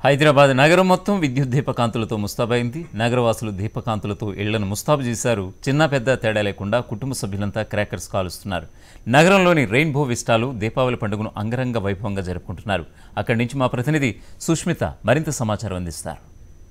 హైదరాబాద్ నగరం మొత్తం విద్యుత్ దీపకాంతులతో ముస్తాబైంది నగరవాసులు దీపకాంతులతో ఇళ్లను ముస్తాబు చేశారు చిన్న పెద్ద తేడా లేకుండా కుటుంబ సభ్యులంతా క్రాకర్స్ కాలుస్తున్నారు నగరంలోని రెయిన్బో విస్టాలు దీపావళి పండుగను అంగరంగ వైభవంగా జరుపుకుంటున్నారు అక్కడి నుంచి మా ప్రతినిధి సుష్మిత మరింత సమాచారం అందిస్తారు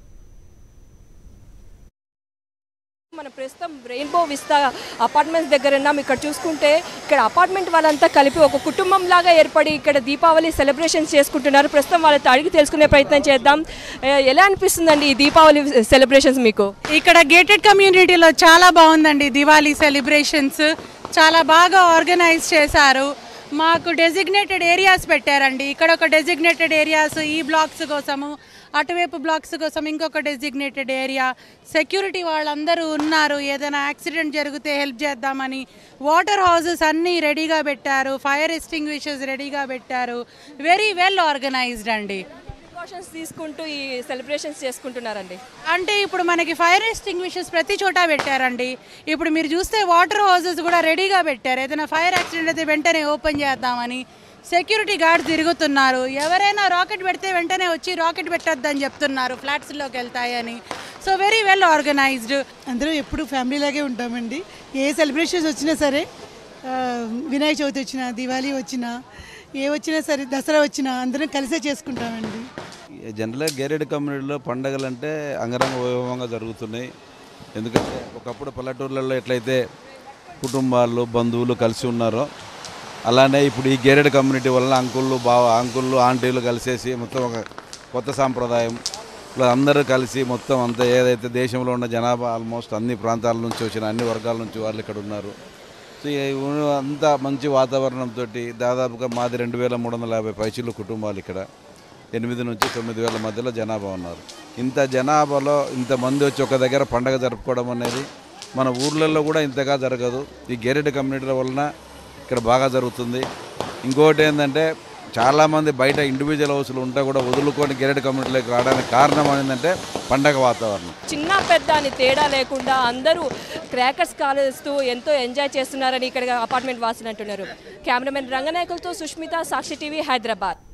మన ప్రస్తుతం రెయిన్బో విస్తా అపార్ట్మెంట్స్ దగ్గర ఉన్నాం ఇక్కడ చూసుకుంటే ఇక్కడ అపార్ట్మెంట్ వాళ్ళంతా కలిపి ఒక కుటుంబం లాగా ఏర్పడి ఇక్కడ దీపావళి సెలబ్రేషన్స్ చేసుకుంటున్నారు ప్రస్తుతం వాళ్ళతో అడిగి తెలుసుకునే ప్రయత్నం చేద్దాం ఏ- ఎలా అనిపిస్తుందండి ఈ దీపావళి సెలబ్రేషన్స్ మీకు ఇక్కడ గేటెడ్ కమ్యూనిటీలో చాలా బాగుందండి దివాళీ సెలబ్రేషన్స్ చాలా బాగా ఆర్గనైజ్ చేశారు మాకు డెసిగ్నేటెడ్ ఏరియాస్ పెట్టారండి ఇక్కడ ఒక డెసిగ్నేటెడ్ ఏరియాస్ ఈ బ్లాక్స్ కోసము అటువైపు బ్లాక్స్ కోసం ఇంకొక డెసిగ్నేటెడ్ ఏరియా సెక్యూరిటీ వాళ్ళందరూ ఉన్నారు ఏదైనా యాక్సిడెంట్ జరిగితే హెల్ప్ చేద్దామని వాటర్ హౌసెస్ అన్నీ రెడీగా పెట్టారు ఫైర్ ఎస్టింగ్విషెస్ రెడీగా పెట్టారు వెరీ వెల్ ఆర్గనైజ్డ్ అండి ప్రికాషన్స్ తీసుకుంటూ ఈ సెలబ్రేషన్స్ చేసుకుంటున్నారండి అంటే ఇప్పుడు మనకి ఫైర్ ఎక్స్టింగ్విషర్స్ ప్రతి చోట పెట్టారండి ఇప్పుడు మీరు చూస్తే వాటర్ హౌసెస్ కూడా రెడీగా పెట్టారు ఏదైనా ఫైర్ యాక్సిడెంట్ అయితే వెంటనే ఓపెన్ చేద్దామని సెక్యూరిటీ గార్డ్ తిరుగుతున్నారు ఎవరైనా రాకెట్ పెడితే వెంటనే వచ్చి రాకెట్ పెట్టొద్దని చెప్తున్నారు ఫ్లాట్స్లోకి వెళ్తాయని సో వెరీ వెల్ ఆర్గనైజ్డ్ అందరం ఎప్పుడు ఫ్యామిలీ లాగే ఉంటామండి ఏ సెలబ్రేషన్స్ వచ్చినా సరే ఆ, వినాయక చవితి వచ్చినా దివాళీ వచ్చినా ఏ వచ్చినా సరే దసరా వచ్చినా అందరం కలిసే చేసుకుంటామండి జనరల్గా గేరెడ్ కమ్యూనిటీలో పండగలు అంటే అంగరంగ వైభవంగా జరుగుతున్నాయి ఎందుకంటే ఒకప్పుడు పల్లెటూర్లలో ఎట్లయితే కుటుంబాలు బంధువులు కలిసి ఉన్నారో అలానే ఇప్పుడు ఈ గేరెడ్ కమ్యూనిటీ వలన అంకుళ్ళు బావ అంకుళ్ళు ఆంటీలు కలిసేసి మొత్తం ఒక కొత్త సాంప్రదాయం ఇలా అందరూ కలిసి మొత్తం అంతా ఏదైతే దేశంలో ఉన్న జనాభా ఆల్మోస్ట్ అన్ని ప్రాంతాల నుంచి వచ్చిన అన్ని వర్గాల నుంచి వాళ్ళు ఇక్కడ ఉన్నారు సో ఈ ఊరు అంతా మంచి వాతావరణంతో దాదాపుగా మాది రెండు వేల మూడు వందల యాభై పైచీలు కుటుంబాలు ఇక్కడ ఎనిమిది నుంచి తొమ్మిది వేల మధ్యలో జనాభా ఉన్నారు ఇంత జనాభాలో ఇంతమంది వచ్చి ఒక దగ్గర పండగ జరుపుకోవడం అనేది మన ఊర్లలో కూడా ఇంతగా జరగదు ఈ గేరెడ్ కమ్యూనిటీల వలన ఇక్కడ బాగా జరుగుతుంది ఇంకోటి ఏంటంటే చాలామంది బయట ఇండివిజువల్ హౌస్లు ఉంటే కూడా వదులుకొని గేరెడ్ కమ్యూనిటీలోకి రావడానికి కారణం ఏంటంటే పండగ వాతావరణం చిన్న పెద్ద అని తేడా లేకుండా అందరూ క్రాకర్స్ కాలుస్తూ ఎంతో ఎంజాయ్ చేస్తున్నారని ఇక్కడ అపార్ట్మెంట్ వాసులు అంటున్నారు కెమెరామెన్ రంగనాయకులతో సుష్మిత సాక్షి టీవీ హైదరాబాద్